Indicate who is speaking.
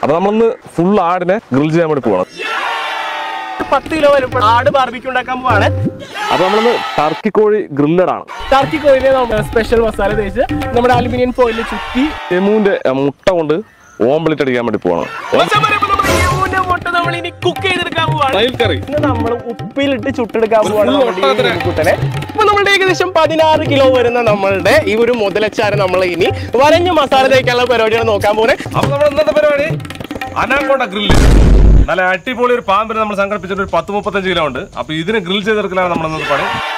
Speaker 1: അപ്പൊ നമ്മളൊന്ന് ഫുൾ ആടിനെ ഗ്രിൽ ചെയ്യാൻ വേണ്ടി പോകണം
Speaker 2: പത്ത് കിലോ വരും ആട് ബാർബിക്യൂ ഉണ്ടാക്കാൻ പോവാണ്
Speaker 1: അപ്പൊ നമ്മളൊന്ന് ടർക്കി കോഴി ഗ്രില്ലഡ് ആണ്
Speaker 2: ടർക്കി കോയിലെ സ്പെഷ്യൽ മസാല തേച്ച് നമ്മുടെ അലുമിനിയം ഫോയിലിൽ ചുറ്റി
Speaker 1: എമുവിന്റെ അഹ്, മുട്ട കൊണ്ട് ഓംപ്ലേറ്റ് അടിക്കാൻ വേണ്ടി പോകണം
Speaker 2: മുട്ട നമ്മൾ ഇനി കുക്ക് ചെയ്തെടുക്കാൻ പോവാണ്
Speaker 1: തൈൽ കറി
Speaker 2: ഇന്ന് നമ്മൾ ഉപ്പിലിട്ട് ചുട്ടെടുക്കാൻ പോവാണ്
Speaker 1: full
Speaker 2: നമ്മുടെ ഈ
Speaker 1: ഒട്ടകത്തിനെ.
Speaker 2: കുട്ടനെ ഇപ്പൊ നമ്മുടെ ഏകദേശം പതിനാറ് കിലോ വരുന്ന നമ്മളുടെ ഈ ഒരു മുതലച്ചാറ് നമ്മൾ ഇനി വരഞ്ഞ മസാല തേക്കാനുള്ള പരിപാടിയാണ് നോക്കാൻ പോകുന്നത്
Speaker 1: അപ്പൊ നമ്മുടെ ഇന്നത്തെ പരിപാടി അനാക്കോണ്ട ഗ്രില്ല് നല്ല അടിപൊളി ഒരു പാമ്പിനെ നമ്മൾ സംഘടിപ്പിച്ചിട്ട് ഒരു പത്ത് മുപ്പത്തഞ്ച് കിലോ ഉണ്ട് അപ്പൊ ഇതിന് ഗ്രിൽ ചെയ്തെടുക്കലാണ് നമ്മൾ ഇന്നത്തെ പണി